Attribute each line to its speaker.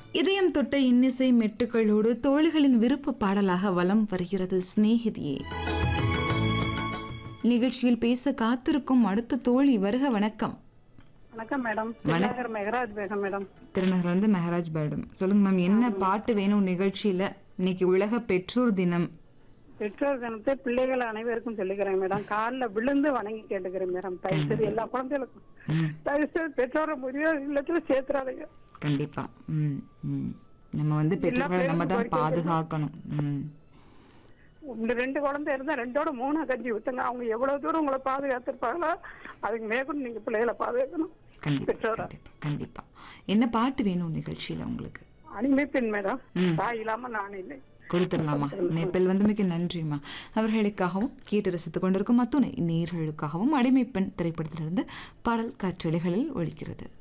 Speaker 1: இதயம் தொட்ட இன்னிசை மெட்டுக்களோடு தோழிகளின் விருப்ப பாடலாக வலம் வருகிறது சிநேகிதியே நிகழ்ச்சியில் பேச காத்திருக்கும் அடுத்த தோழி வருக வணக்கம்
Speaker 2: வணக்கம் மேடம் திருநகர் மெகராஜ் பேகம் மேடம்
Speaker 1: திருநகர் வந்து மெஹராஜ் பேடம் சொல்லுங்க மேம் என்ன பாட்டு வேணும் நிகழ்ச்சியில இன்னைக்கு உலக பெற்றோர் தினம்
Speaker 2: பெற்றோர் தினத்தை பிள்ளைகள் அனைவருக்கும் சொல்லிக்கிறேன் மேடம் காலில் விழுந்து வணங்கி கேட்டுக்கிறேன் மேடம் தயவு செய்து எல்லா குழந்தைகளுக்கும்
Speaker 1: ம்,
Speaker 2: தயவு செய்து பெற்றோரை முதியோர் இல்லத்துல சேர்த்துறாதீங்க
Speaker 1: கண்டிப்பா ம், ம். நம்ம வந்து பெற்றோர்களை நம்ம தான் பாதுகாக்கணும் ம்,
Speaker 2: இந்த ரெண்டு குழந்தை இருந்தா ரெண்டோட மூணா கஞ்சி ஊத்துங்க அவங்க எவ்வளவு தூரம் உங்களை பாதுகாத்திருப்பாங்களோ அதுக்கு மேற்கொண்டு நீங்க பிள்ளைகளை பாதுகாக்கணும்
Speaker 1: கண்டிப்பா
Speaker 2: பெற்றோரா.
Speaker 1: கண்டிப்பா கண்டிப்பா என்ன பாட்டு வேணும் நிகழ்ச்சியில உங்களுக்கு
Speaker 2: அடிமை பெண் மேடம்
Speaker 1: ம்.
Speaker 2: தாய் இல்லாம நான் இல்லை
Speaker 1: கொடுத்துடலாமா நேப்பில் வந்து மிக நன்றிம்மா அவர்களுக்காகவும் கேட்டு ரசித்துக் கொண்டிருக்கும் அத்துணை நேர்களுக்காகவும் அடிமைப்பெண் திரைப்படத்திலிருந்து பாடல் காற்றலைகளில் ஒழிக்கிறது